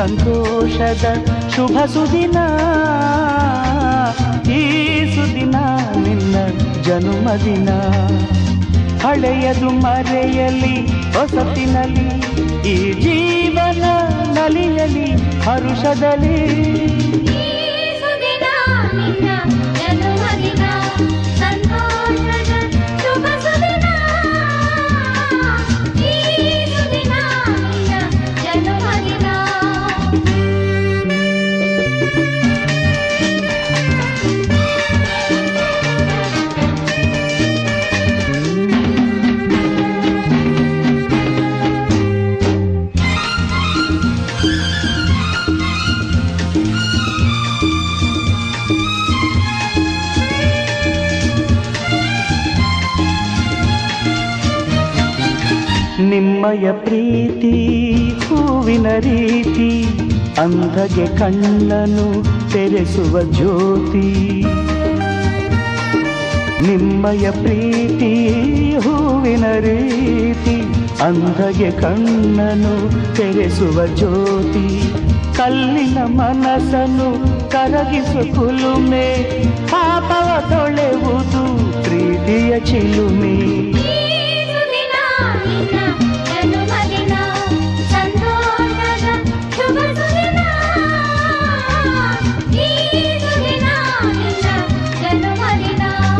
ಸಂತೋಷದ ಶುಭ ಸುದಿನ ಈ ಸುದಿನ ನಿನ್ನ ಜನುಮದಿನ ಹಳೆಯದು ಮರೆಯಲಿ ಹೊಸತಿನಲಿ ಈ ಜೀವನ ನಲಿಯಲಿ ಹರುಷದಲ್ಲಿ ಈ ಸುದಿನ ನಿನ್ನ ಜನ್ಮದಿನ ಸಂತೋಷದ ಶುಭ ಸುದಿನ ಈ ಸುದಿನ ನಿನ್ನ ಜನ್ಮದಿನ ನಿಮ್ಮಯ ಪ್ರೀತಿ ಹೂವಿನ ರೀತಿ ಅಂಧಗೆ ಕಣ್ಣನು ತೆರೆಸುವ ಜ್ಯೋತಿ ನಿಮ್ಮಯ ಪ್ರೀತಿ ಹೂವಿನ ರೀತಿ ಅಂಧಗೆ ಕಣ್ಣನು ತೆರೆಸುವ ಜ್ಯೋತಿ ಕಲ್ಲಿನ ಮನಸ್ಸನ್ನು ಕರಗಿಸು ಕುಲುಮೆ ಪಾಪವ ತೊಳೆವುದು ಪ್ರೀತಿಯ ಚಿಲುಮೆ ಈ ಸುದಿನ ನಿನ್ನ ಜನ್ಮದಿನ ಸಂತೋಷದ ಶುಭ ಸುದಿನ ಈ ಸುದಿನ ನಿನ್ನ ಜನ್ಮದಿನ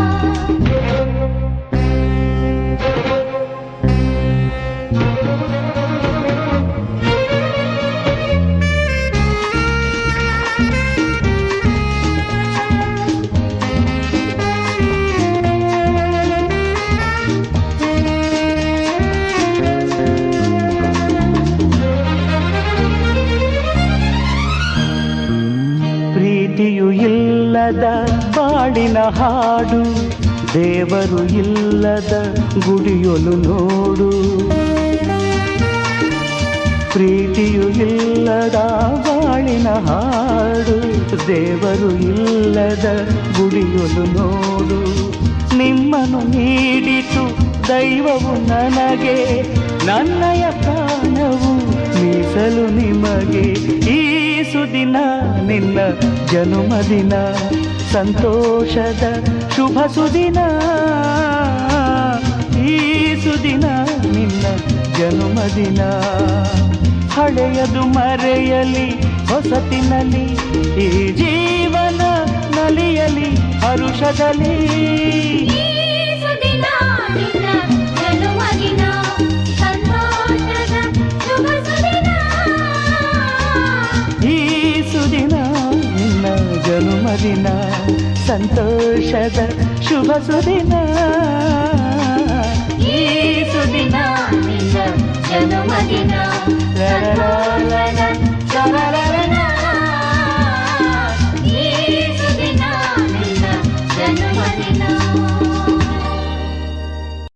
ಪ್ರೀತಿಯು ಇಲ್ಲದ ಬಾಳಿನ ಹಾಡು ದೇವರು ಇಲ್ಲದ ಗುಡಿಯೊಲು ನೋಡು ಪ್ರೀತಿಯು ಇಲ್ಲದ ಬಾಳಿನ ಹಾಡು ದೇವರು ಇಲ್ಲದ ಗುಡಿಯೊಲು ನೋಡು ನಿಮ್ಮನ್ನು ನೀಡಿತು ದೈವವು ನನಗೆ ನನ್ನಯ ಪ್ರಾಣವು ಮೀಸಲು ನಿಮಗೆ ಈ ಸುದಿನ ನಿನ್ನ ಜನುಮದಿನ ಸಂತೋಷದ ಶುಭ ಸುದಿನ ಈ ಸುದಿನ ನಿನ್ನ ಜನುಮದಿನ ಹಳೆಯದು ಮರೆಯಲಿ ಹೊಸತಿನಲ್ಲಿ ಈ ಜೀವನ ನಲಿಯಲಿ ಹರುಷದಲ್ಲಿ ಈ ಸುದಿನ ನಿನ್ನ ಜನ್ಮದಿನ ಸಂತೋಷದ ಶುಭ ಸುದಿನ ಈ ಸುದಿನ ನಿನ್ನ ಜನುಮದಿನ ಸಂತೋಷದ ಶುಭ ಸುದಿನ ಈ ಸುದಿನ ನಿನ್ನ ಜನ್ಮದಿನ ಲರಲಾಲಲ, ಲರಲಾಲಲ.